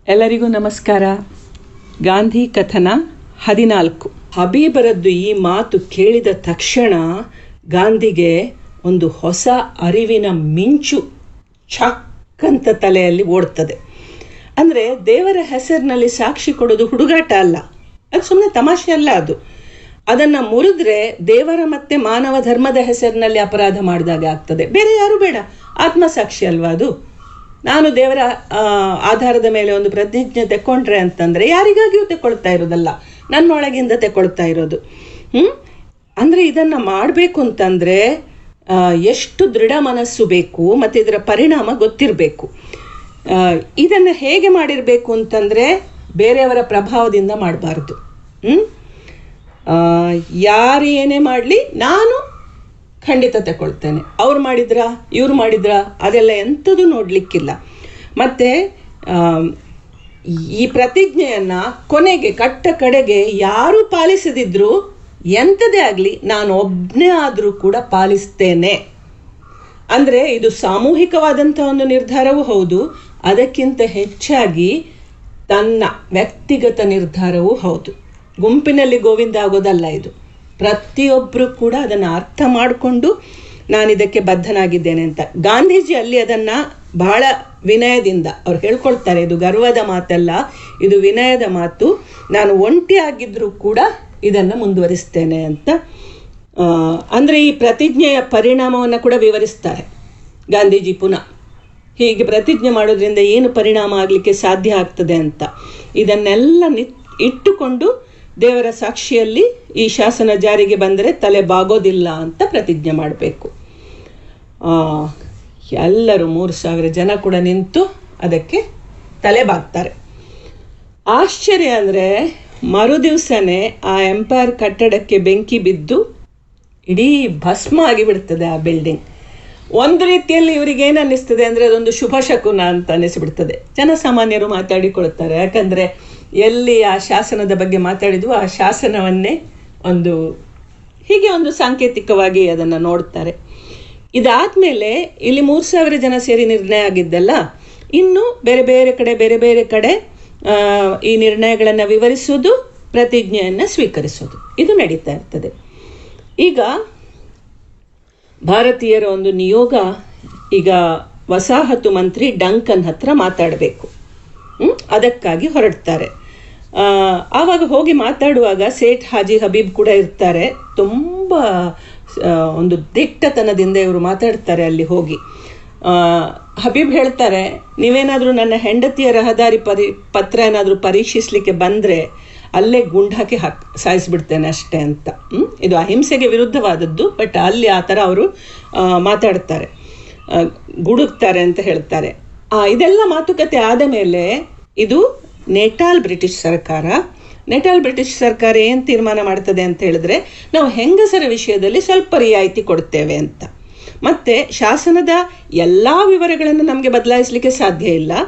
ಎಲ್ಲರಿಗೂ ನಮಸ್ಕಾರ ಗಾಂಧಿ ಕಥನ ಹದಿನಾಲ್ಕು ಹಬೀಬರದ್ದು ಈ ಮಾತು ಕೇಳಿದ ತಕ್ಷಣ ಗಾಂಧಿಗೆ ಒಂದು ಹೊಸ ಅರಿವಿನ ಮಿಂಚು ಛಕ್ಕಂತ ತಲೆಯಲ್ಲಿ ಓಡ್ತದೆ ಅಂದರೆ ದೇವರ ಹೆಸರಿನಲ್ಲಿ ಸಾಕ್ಷಿ ಕೊಡೋದು ಹುಡುಗಾಟ ಅಲ್ಲ ಅದು ಸುಮ್ಮನೆ ತಮಾಷೆ ಅಲ್ಲ ಅದು ಅದನ್ನು ಮುರಿದ್ರೆ ದೇವರ ಮತ್ತೆ ಮಾನವ ಧರ್ಮದ ಹೆಸರಿನಲ್ಲಿ ಅಪರಾಧ ಮಾಡಿದಾಗ ಆಗ್ತದೆ ಬೇರೆ ಯಾರು ಬೇಡ ಆತ್ಮಸಾಕ್ಷಿ ಅಲ್ವಾ ಅದು ನಾನು ದೇವರ ಆ, ಆಧಾರದ ಮೇಲೆ ಒಂದು ಪ್ರತಿಜ್ಞೆ ತೆಕ್ಕೊಂಡ್ರೆ ಅಂತಂದ್ರೆ ಯಾರಿಗಾಗಿಯೂ ತೆಕ್ಕೊಳ್ತಾ ಇರೋದಲ್ಲ ನನ್ನೊಳಗಿಂದ ತೆಕ್ಕೊಳ್ತಾ ಇರೋದು ಹ್ಮ್ ಅಂದ್ರೆ ಇದನ್ನ ಮಾಡಬೇಕು ಅಂತಂದ್ರೆ ಆ, ಎಷ್ಟು ದೃಢ ಮನಸ್ಸು ಬೇಕು ಮತ್ತೆ ಇದರ ಪರಿಣಾಮ ಗೊತ್ತಿರಬೇಕು ಇದನ್ನು ಹೇಗೆ ಮಾಡಿರಬೇಕು ಅಂತಂದ್ರೆ ಬೇರೆಯವರ ಪ್ರಭಾವದಿಂದ ಮಾಡಬಾರ್ದು ಹ್ಮ್ ಆ, ಯಾರು ಏನೇ ಮಾಡಲಿ ನಾನು ಖಂಡಿತ ತಗೊಳ್ತೇನೆ ಅವ್ರು ಮಾಡಿದ್ರ ಇವ್ರು ಮಾಡಿದ್ರ ಅದೆಲ್ಲ ಎಂಥದ್ದು ನೋಡಲಿಕ್ಕಿಲ್ಲ ಮತ್ತು ಈ ಪ್ರತಿಜ್ಞೆಯನ್ನು ಕೊನೆಗೆ ಕಟ್ಟ ಕಡೆಗೆ ಯಾರು ಪಾಲಿಸದಿದ್ರೂ ಎಂಥದೇ ಆಗಲಿ ನಾನು ಒಬ್ಬನೇ ಆದರೂ ಕೂಡ ಪಾಲಿಸ್ತೇನೆ ಅಂದರೆ ಇದು ಸಾಮೂಹಿಕವಾದಂಥ ಒಂದು ನಿರ್ಧಾರವೂ ಹೌದು ಅದಕ್ಕಿಂತ ಹೆಚ್ಚಾಗಿ ತನ್ನ ವ್ಯಕ್ತಿಗತ ನಿರ್ಧಾರವೂ ಹೌದು ಗುಂಪಿನಲ್ಲಿ ಗೋವಿಂದ ಆಗೋದಲ್ಲ ಇದು ಪ್ರತಿಯೊಬ್ಬರು ಕೂಡ ಅದನ್ನು ಅರ್ಥ ಮಾಡಿಕೊಂಡು ನಾನು ಇದಕ್ಕೆ ಬದ್ಧನಾಗಿದ್ದೇನೆ ಅಂತ ಗಾಂಧೀಜಿ ಅಲ್ಲಿ ಅದನ್ನು ಬಹಳ ವಿನಯದಿಂದ ಅವ್ರು ಹೇಳ್ಕೊಳ್ತಾರೆ ಇದು ಗರ್ವದ ಮಾತಲ್ಲ ಇದು ವಿನಯದ ಮಾತು ನಾನು ಒಂಟಿಯಾಗಿದ್ದರೂ ಕೂಡ ಇದನ್ನು ಮುಂದುವರಿಸ್ತೇನೆ ಅಂತ ಆ, ಅಂದ್ರೆ ಈ ಪ್ರತಿಜ್ಞೆಯ ಪರಿಣಾಮವನ್ನು ಕೂಡ ವಿವರಿಸ್ತಾರೆ ಗಾಂಧೀಜಿ ಪುನಃ ಹೀಗೆ ಪ್ರತಿಜ್ಞೆ ಮಾಡೋದ್ರಿಂದ ಏನು ಪರಿಣಾಮ ಆಗಲಿಕ್ಕೆ ಸಾಧ್ಯ ಆಗ್ತದೆ ಅಂತ ಇದನ್ನೆಲ್ಲ ನಿ ಇಟ್ಟುಕೊಂಡು ದೇವರ ಸಾಕ್ಷಿಯಲ್ಲಿ ಈ ಶಾಸನ ಜಾರಿಗೆ ಬಂದರೆ ತಲೆ ಬಾಗೋದಿಲ್ಲ ಅಂತ ಪ್ರತಿಜ್ಞೆ ಮಾಡಬೇಕು ಎಲ್ಲರೂ ಮೂರು ಸಾವಿರ ಜನ ಕೂಡ ನಿಂತು ಅದಕ್ಕೆ ತಲೆ ಬಾಗ್ತಾರೆ ಆಶ್ಚರ್ಯ ಅಂದರೆ ಮರುದಿವಸನೇ ಆ ಎಂಪೈರ್ ಕಟ್ಟಡಕ್ಕೆ ಬೆಂಕಿ ಬಿದ್ದು ಇಡೀ ಭಸ್ಮ ಆಗಿಬಿಡ್ತದೆ ಆ ಬಿಲ್ಡಿಂಗ್ ಒಂದು ರೀತಿಯಲ್ಲಿ ಇವರಿಗೆ ಏನು ಅನ್ನಿಸ್ತದೆ ಅಂದರೆ ಅದೊಂದು ಶುಭ ಶಕುನ ಅಂತ ಅನ್ನಿಸ್ಬಿಡ್ತದೆ ಜನಸಾಮಾನ್ಯರು ಮಾತಾಡಿಕೊಳ್ತಾರೆ ಯಾಕಂದರೆ ಎಲ್ಲಿ ಆ ಶಾಸನದ ಬಗ್ಗೆ ಮಾತಾಡಿದ್ವು ಆ ಶಾಸನವನ್ನೇ ಒಂದು ಹೀಗೆ ಒಂದು ಸಾಂಕೇತಿಕವಾಗಿ ಅದನ್ನು ನೋಡ್ತಾರೆ ಇದಾದ್ಮೇಲೆ ಇಲ್ಲಿ ಮೂರು ಸಾವಿರ ಜನ ಸೇರಿ ನಿರ್ಣಯ ಆಗಿದ್ದಲ್ಲ ಇನ್ನು ಬೇರೆ ಬೇರೆ ಕಡೆ ಬೇರೆ ಬೇರೆ ಕಡೆ ಆ, ಈ ನಿರ್ಣಯಗಳನ್ನು ವಿವರಿಸೋದು ಪ್ರತಿಜ್ಞೆಯನ್ನು ಸ್ವೀಕರಿಸೋದು ಇದು ನಡೀತಾ ಇರ್ತದೆ ಈಗ ಭಾರತೀಯರ ಒಂದು ನಿಯೋಗ ಈಗ ವಸಾಹತು ಮಂತ್ರಿ ಡಂಕನ್ ಹತ್ರ ಮಾತಾಡಬೇಕು ಹ್ಮ್? ಅದಕ್ಕಾಗಿ ಹೊರಡ್ತಾರೆ ಆ, ಆವಾಗ ಹೋಗಿ ಮಾತಾಡುವಾಗ ಸೇಠ್ ಹಾಜಿ ಹಬೀಬ್ ಕೂಡ ಇರ್ತಾರೆ ತುಂಬ ಆ, ಒಂದು ದಿಟ್ಟತನದಿಂದ ಇವರು ಮಾತಾಡ್ತಾರೆ ಅಲ್ಲಿ ಹೋಗಿ ಆ, ಹಬೀಬ್ ಹೇಳ್ತಾರೆ ನೀವೇನಾದರೂ ನನ್ನ ಹೆಂಡತಿಯ ರಹದಾರಿ ಪರಿ ಪತ್ರ ಏನಾದರೂ ಪರೀಕ್ಷಿಸಲಿಕ್ಕೆ ಬಂದರೆ ಅಲ್ಲೇ ಗುಂಡು ಹಾಕಿ ಹಾಕ್ ಸಾಯಿಸ್ಬಿಡ್ತೇನೆ ಅಷ್ಟೇ ಅಂತ ಹ್ಮ್? ಇದು ಅಹಿಂಸೆಗೆ ವಿರುದ್ಧವಾದದ್ದು ಬಟ್ ಅಲ್ಲಿ ಆ ಥರ ಅವರು ಮಾತಾಡ್ತಾರೆ ಆ, ಗುಡುಕ್ತಾರೆ ಅಂತ ಹೇಳ್ತಾರೆ ಆ, ಇದೆಲ್ಲ ಮಾತುಕತೆ ಆದ ಮೇಲೆ ಇದು ನೇಟಾಲ್ ಬ್ರಿಟಿಷ್ ಸರ್ಕಾರ ನೇಟಾಲ್ ಬ್ರಿಟಿಷ್ ಸರ್ಕಾರ ಏನು ತೀರ್ಮಾನ ಮಾಡ್ತದೆ ಅಂತ ಹೇಳಿದ್ರೆ ನಾವು ಹೆಂಗಸರ ವಿಷಯದಲ್ಲಿ ಸ್ವಲ್ಪ ರಿಯಾಯಿತಿ ಕೊಡ್ತೇವೆ ಅಂತ ಮತ್ತೆ ಶಾಸನದ ಎಲ್ಲ ವಿವರಗಳನ್ನು ನಮಗೆ ಬದಲಾಯಿಸಲಿಕ್ಕೆ ಸಾಧ್ಯ ಇಲ್ಲ